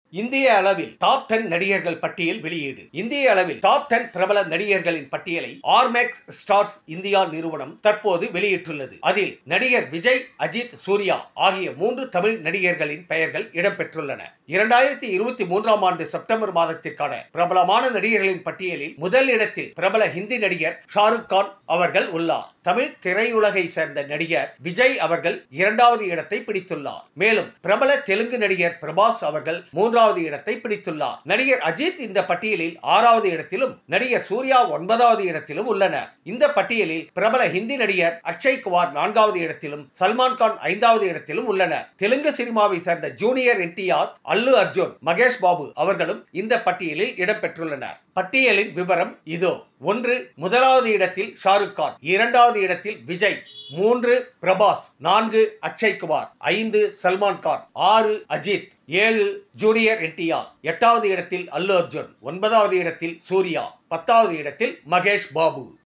இந்திய அளவில் top ten நடிகர்கள் பட்டியல் வெளியீடு இந்திய அளவில் டாப் டென் பிரபல நடிகர்களின் பட்டியலை ஆர்மேக்ஸ் ஸ்டார்ஸ் இந்தியா நிறுவனம் தற்போது வெளியிட்டுள்ளது அதில் நடிகர் விஜய் அஜித் சூர்யா ஆகிய மூன்று தமிழ் நடிகர்களின் பெயர்கள் இடம்பெற்றுள்ளன இரண்டாயிரத்தி இருபத்தி மூன்றாம் ஆண்டு செப்டம்பர் மாதத்திற்கான பிரபலமான நடிகர்களின் பட்டியலில் முதல் இடத்தில் பிரபல ஹிந்தி நடிகர் ஷாருக் கான் அவர்கள் உள்ளார் தமிழ் திரையுலகை சேர்ந்த நடிகர் விஜய் அவர்கள் இரண்டாவது இடத்தை பிடித்துள்ளார் மேலும் பிரபல தெலுங்கு நடிகர் பிரபாஸ் அவர்கள் மூன்றாவது இடத்தை பிடித்துள்ளார் நடிகர் அஜித் இந்த பட்டியலில் ஆறாவது இடத்திலும் நடிகர் சூர்யா ஒன்பதாவது இடத்திலும் உள்ளனர் இந்த பட்டியலில் பிரபல ஹிந்தி நடிகர் அக்ஷய் குமார் நான்காவது இடத்திலும் சல்மான் கான் ஐந்தாவது இடத்திலும் உள்ளனர் தெலுங்கு சினிமாவை சேர்ந்த ஜூனியர் என்டிஆர் அல்லு அர்ஜுன் மகேஷ் பாபு அவர்களும் இந்த பட்டியலில் இடம்பெற்றுள்ளனர் பட்டியலின் விவரம் இதோ ஒன்று முதலாவது இடத்தில் ஷாருக் கான் இரண்டாவது இடத்தில் விஜய் மூன்று பிரபாஸ் நான்கு அக்ஷய் குமார் ஐந்து சல்மான் கான் ஆறு அஜித் ஏழு ஜூனியர் என்டிஆர் எட்டாவது இடத்தில் அல்லு அர்ஜுன் ஒன்பதாவது இடத்தில் சூர்யா பத்தாவது இடத்தில் மகேஷ் பாபு